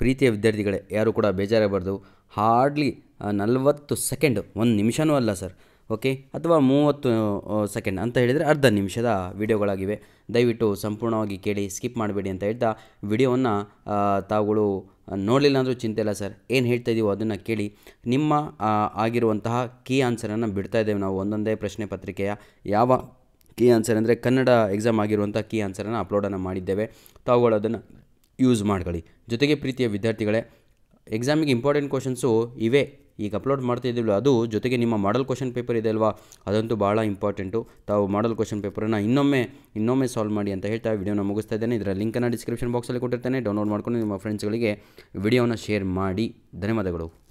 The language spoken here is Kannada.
ಪ್ರೀತಿಯ ವಿದ್ಯಾರ್ಥಿಗಳೇ ಯಾರು ಕೂಡ ಬೇಜಾರಾಗಬಾರ್ದು ಹಾರ್ಡ್ಲಿ ನಲವತ್ತು ಸೆಕೆಂಡ್ ಒಂದು ನಿಮಿಷನೂ ಅಲ್ಲ ಸರ್ ಓಕೆ ಅಥವಾ ಮೂವತ್ತು ಸೆಕೆಂಡ್ ಅಂತ ಹೇಳಿದರೆ ಅರ್ಧ ನಿಮಿಷದ ವಿಡಿಯೋಗಳಾಗಿವೆ ದಯವಿಟ್ಟು ಸಂಪೂರ್ಣವಾಗಿ ಕೇಳಿ ಸ್ಕಿಪ್ ಮಾಡಬೇಡಿ ಅಂತ ಹೇಳ್ತಾ ವಿಡಿಯೋವನ್ನು ತಾವುಗಳು ನೋಡಲಿಲ್ಲ ಅಂದರೂ ಚಿಂತೆ ಇಲ್ಲ ಸರ್ ಏನು ಹೇಳ್ತಾ ಇದೀವೋ ಅದನ್ನು ಕೇಳಿ ನಿಮ್ಮ ಆ, ಆಗಿರುವಂತಹ ಕೀ ಆನ್ಸರನ್ನು ಬಿಡ್ತಾ ಇದ್ದೇವೆ ನಾವು ಒಂದೊಂದೇ ಪ್ರಶ್ನೆ ಪತ್ರಿಕೆಯ ಯಾವ ಕೀ ಆನ್ಸರ್ ಅಂದರೆ ಕನ್ನಡ ಎಕ್ಸಾಮ್ ಆಗಿರುವಂಥ ಕೀ ಆನ್ಸರನ್ನು ಅಪ್ಲೋಡನ್ನು ಮಾಡಿದ್ದೇವೆ ತಾವುಗಳು ಅದನ್ನು ಯೂಸ್ ಮಾಡ್ಕೊಳ್ಳಿ ಜೊತೆಗೆ ಪ್ರೀತಿಯ ವಿದ್ಯಾರ್ಥಿಗಳೇ ಎಕ್ಸಾಮಿಗೆ ಇಂಪಾರ್ಟೆಂಟ್ ಕ್ವಶನ್ಸು ಇವೆ ಈಗ ಅಪ್ಲೋಡ್ ಮಾಡ್ತಾ ಇದ್ದೀವಲ್ಲ ಅದು ಜೊತೆಗೆ ನಿಮ್ಮ ಮಾಡಲ್ ಕ್ವಶನ್ ಪೇಪರ್ ಇದೆ ಅಲ್ವಾ ಅದಂತೂ ಭಾಳ ಇಂಪಾರ್ಟೆಂಟು ತಾವು ಮಾಡಲ್ ಕ್ವಶನ್ ಪೇಪರನ್ನು ಇನ್ನೊಮ್ಮೆ ಇನ್ನೊಮ್ಮೆ ಸಾಲ್ವ್ ಮಾಡಿ ಅಂತ ಹೇಳ್ತಾ ವಿಡಿಯೋನ ಮುಗಿಸ್ತಾ ಇದ್ದೇನೆ ಇದರ ಲಿಂಕನ್ನು ಡಿಸ್ಕ್ರಿಪ್ಷನ್ ಬಾಕ್ಸಲ್ಲಿ ಕೊಟ್ಟಿರ್ತೇನೆ ಡೌನ್ಲೋಡ್ ಮಾಡ್ಕೊಂಡು ನಿಮ್ಮ ಫ್ರೆಂಡ್ಸ್ಗಳಿಗೆ ವಿಡಿಯೋನ ಶೇರ್ ಮಾಡಿ ಧನ್ಯವಾದಗಳು